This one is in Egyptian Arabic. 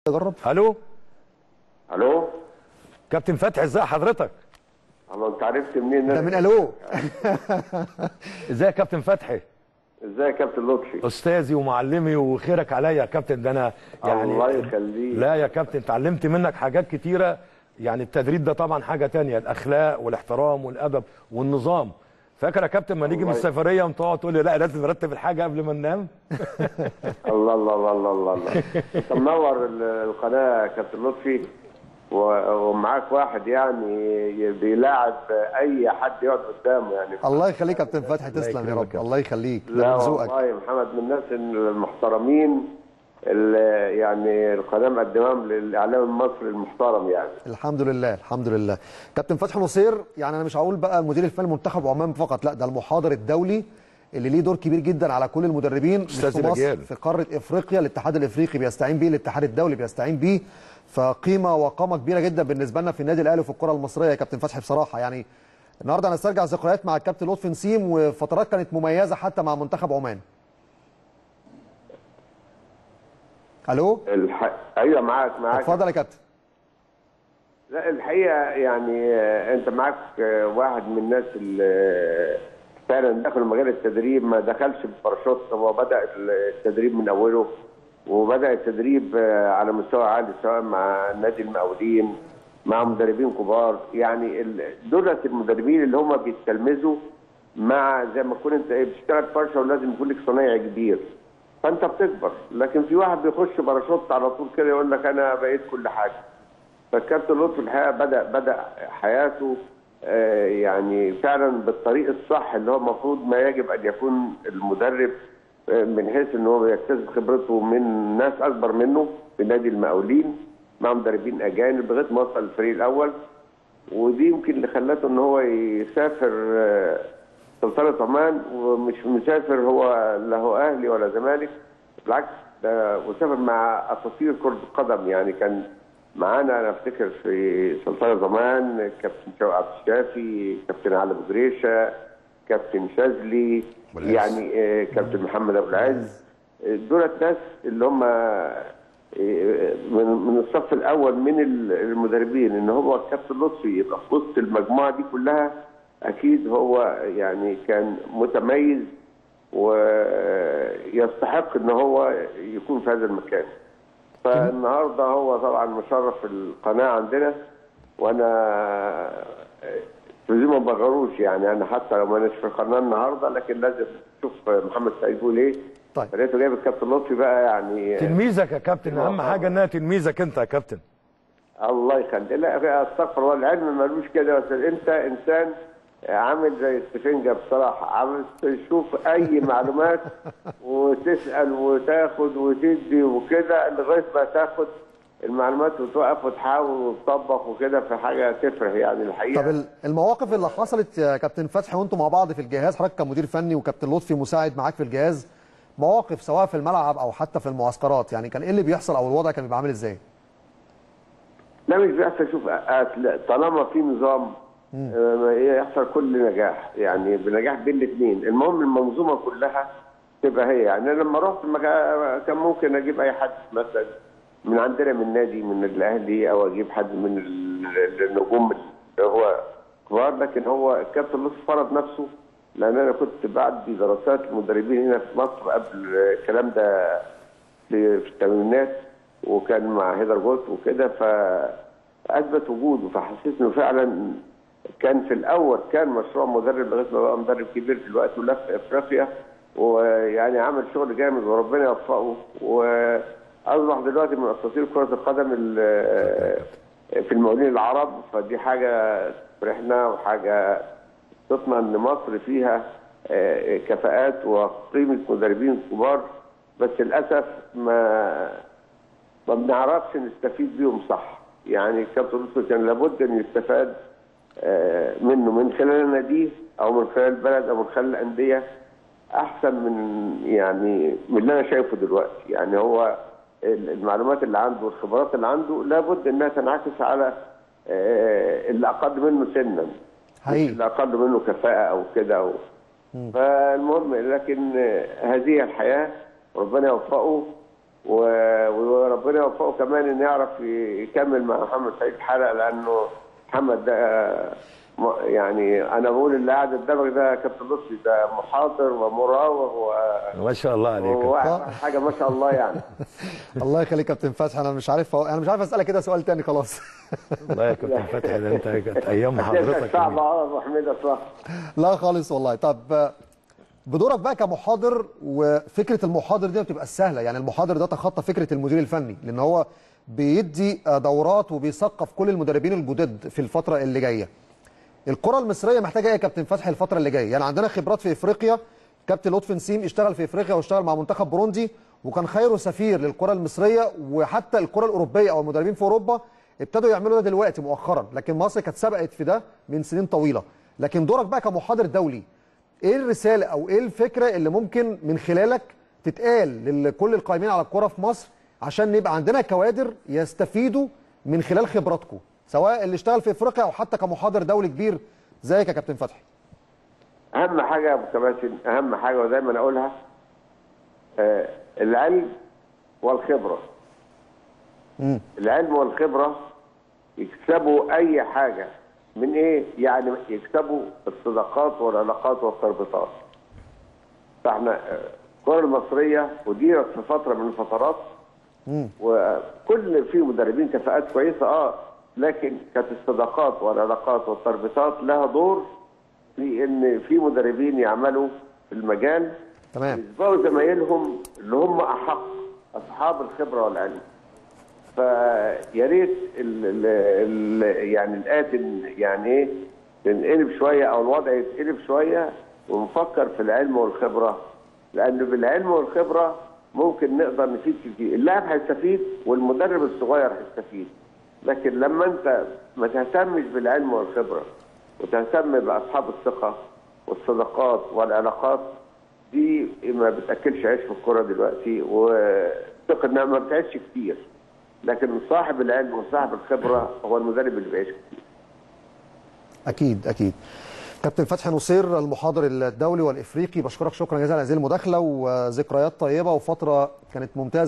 اجرب الو الو كابتن فتحي ازي حضرتك الله انت عرفت منين ده من الو ازاي يا كابتن فتحي ازاي يا كابتن لطفي استاذي ومعلمي وخيرك عليا يا كابتن ده انا يعني الله يخليك. لا يا كابتن اتعلمت منك حاجات كتيره يعني التدريب ده طبعا حاجه تانية الاخلاق والاحترام والادب والنظام فاكر يا كابتن ما نيجي من الله السفريه وتقعد تقول لي لا لازم نرتب الحاجه قبل ما ننام الله الله الله الله الله, الله. انت منور ال- القناه يا كابتن لطفي و- ومعاك واحد يعني بيلاعب اي حد يقعد قدامه يعني الله يخليك يا كابتن فتحي تسلم يا يكرمك رب يا الله يخليك ده لا من ذوقك والله يا محمد من الناس المحترمين اللي يعني القناه مقدماهم للاعلام المصري المحترم يعني الحمد لله الحمد لله كابتن فتحي نصير يعني انا مش هقول بقى المدير الفني لمنتخب عمان فقط لا ده المحاضر الدولي اللي ليه دور كبير جدا على كل المدربين مش أستاذ في مصر الأجيال. في قاره افريقيا الاتحاد الافريقي بيستعين بيه الاتحاد الدولي بيستعين بيه فقيمه وقامه كبيره جدا بالنسبه لنا في النادي الاهلي وفي الكره المصريه يا كابتن فتحي بصراحه يعني النهارده هنسترجع ذكريات مع الكابتن لطفي نسيم وفترات كانت مميزه حتى مع منتخب عمان الو الح... ايوه معاك معاك اتفضل يا كابتن لا الحقيقه يعني آه، انت معاك آه، واحد من الناس اللي آه، فعلا دخل مجال التدريب ما دخلش بباراشوت هو بدا التدريب من اوله وبدا التدريب آه، على مستوى عالي سواء مع نادي المقاولين مع مدربين كبار يعني ال- دولت المدربين اللي هم بيتلمذوا مع زي ما تكون انت إيه، بتشتغل فرشه ولازم يكون لك صنايعي كبير فانت بتكبر لكن في واحد بيخش باراشوت على طول كده يقول لك انا بقيت كل حاجه فالكابتن لطفي الحقيقه بدا بدا حياته آه، يعني فعلا بالطريق الصح اللي هو المفروض ما يجب ان يكون المدرب آه، من حيث ان هو يكتسب خبرته من ناس اكبر منه في نادي المقاولين مع مدربين اجانب لغايه ما وصل الفريق الاول ودي يمكن اللي خلته ان هو يسافر آه، سلطنه عمان ومش مسافر هو لا هو اهلي ولا زمالك بالعكس ده وسافر مع اساطير كره القدم يعني كان معانا انا افتكر في سلطنه عمان كابتن شوقي عبد الشافي كابتن علي ابو جريشه كابتن شاذلي والعز. يعني آه، كابتن محمد ابو العز آه، دولت ناس اللي هم آه، من من الصف الاول من المدربين ان هو الكابتن لطفي يبقى في وسط المجموعه دي كلها اكيد هو يعني كان متميز ويستحق ان هو يكون في هذا المكان. فالنهارده هو طبعا مشرف القناه عندنا وانا زي ما بغروش يعني انا حتى لو ما أناش في القناه النهارده لكن لازم اشوف محمد سعيد بيقول ايه طيب. فلقيته جايب الكابتن لطفي بقى يعني تلميذك يا كابتن اهم حاجه انها تلميذك انت يا كابتن الله يخليك لا استغفر الله العلم ملوش كده بس انت انسان عامل زي السفنجه بصراحه عامل تشوف اي معلومات وتسال وتاخد وتدي وكده لغايه ما تاخد المعلومات وتوقف وتحاول وتطبق وكده في حاجه تفرح يعني الحقيقه طب ال- المواقف اللي حصلت يا كابتن فتحي وانتم مع بعض في الجهاز حضرتك كمدير فني وكابتن لطفي مساعد معاك في الجهاز مواقف سواء في الملعب او حتى في المعسكرات يعني كان ايه اللي بيحصل او الوضع كان بيبقى عامل ازاي؟ لا مش بيحصل شوف أصل طالما في نظام آه، يحصل كل نجاح يعني بنجاح بين الاثنين المهم المنظومه كلها تبقى هي يعني أنا لما رحت المكان كان ممكن اجيب اي حد مثلا من عندنا من نادي من الاهلي او اجيب حد من ال- النجوم اللي هو كبار لكن هو الكابتن لطفي فرض نفسه لان انا كنت بعد دراسات المدربين هنا في مصر قبل الكلام ده في في الثمانينات وكان مع هيدر جولت وكده فاثبت وجوده فحسيت انه فعلا كان في الاول كان مشروع مدرب لغايه ما بقى مدرب كبير في الوقت ولف افريقيا ويعني عمل شغل جامد وربنا يوفقه واصبح دلوقتي من اساطير كره القدم ال- في المقاولين العرب فدي حاجه تفرحنا وحاجه تطمئن ان مصر فيها آه، كفاءات وقيمه مدربين كبار بس للاسف ما ما بنعرفش نستفيد بيهم صح يعني كابتن لطفي كان لابد ان يستفاد آه، منه من خلال النادي او من خلال البلد او من خلال الانديه احسن من يعني من اللي انا شايفه دلوقتي يعني هو ال- المعلومات اللي عنده والخبرات اللي عنده لابد انها تنعكس على آه، اللي اقل منه سنا مش حقيقي اللي اقل منه كفاءه او كده أو فالمهم لكن آه، هذه الحياه ربنا يوفقه و- وربنا يوفقه كمان انه يعرف ي- يكمل مع محمد سعيد حلقه لانه محمد ده آه، م- يعني انا بقول اللي قاعد قدامك ده كابتن لطفي ده محاضر ومراوغ و ما شاء الله عليك وواحد حاجه ما شاء الله يعني الله يخليك يا كابتن فتحي انا مش عارف انا مش عارف اسالك كده سؤال تاني خلاص والله يا كابتن فتحي ده انت كانت ايام حضرتك حضرتك صعبه جميلة. اه ابو حميد صح لا خالص والله طب آه، بدورك بقى كمحاضر وفكره المحاضر دي ما بتبقى سهله يعني المحاضر ده تخطى فكره المدير الفني لان هو بيدي آه، دورات وبيثقف كل المدربين الجدد في الفتره اللي جايه الكره المصريه محتاجه ايه يا كابتن فتحي الفتره اللي جايه يعني عندنا خبرات في افريقيا كابتن لطفي نسيم اشتغل في افريقيا واشتغل مع منتخب بوروندي وكان خيره سفير للكره المصريه وحتى الكره الاوروبيه او المدربين في اوروبا ابتدوا يعملوا ده دلوقتي مؤخرا لكن مصر كانت سبقت في ده من سنين طويله لكن دورك بقى كمحاضر دولي ايه الرساله او ايه الفكره اللي ممكن من خلالك تتقال لكل القائمين على الكره في مصر عشان يبقى عندنا كوادر يستفيدوا من خلال خبراتكم سواء اللي اشتغل في افريقيا او حتى كمحاضر دولي كبير زيك يا كابتن فتحي اهم حاجه يا ابو كباتن اهم حاجه ودايما اقولها آه العلم والخبره العلم والخبره يكسبوا اي حاجه من ايه يعني يكسبوا الصداقات والعلاقات والتربطات فاحنا آه، الكره المصريه وديرت في فتره من الفترات وكل في مدربين كفاءات كويسه اه لكن كانت الصداقات والعلاقات والتربطات لها دور في ان في مدربين يعملوا في المجال تمام يسبقوا زمايلهم اللي هم احق اصحاب الخبره والعلم فيا ريت ال- ال- ال- يعني الاتن يعني ايه ننقلب شويه او الوضع يتقلب شويه ونفكر في العلم والخبره لان بالعلم والخبره ممكن نقدر نفيد كتير اللاعب هيستفيد والمدرب الصغير هيستفيد لكن لما انت ما تهتمش بالعلم والخبره وتهتم باصحاب الثقه والصداقات والعلاقات دي ما بتاكلش عيش في الكوره دلوقتي واعتقد انها ما بتعيش كتير لكن صاحب العلم وصاحب الخبره هو المدرب اللي بيعيش كتير اكيد اكيد كابتن فتحي نصير المحاضر الدولي والافريقي بشكرك شكرا جزيلا على هذه المداخله وذكريات طيبه وفتره كانت ممتازه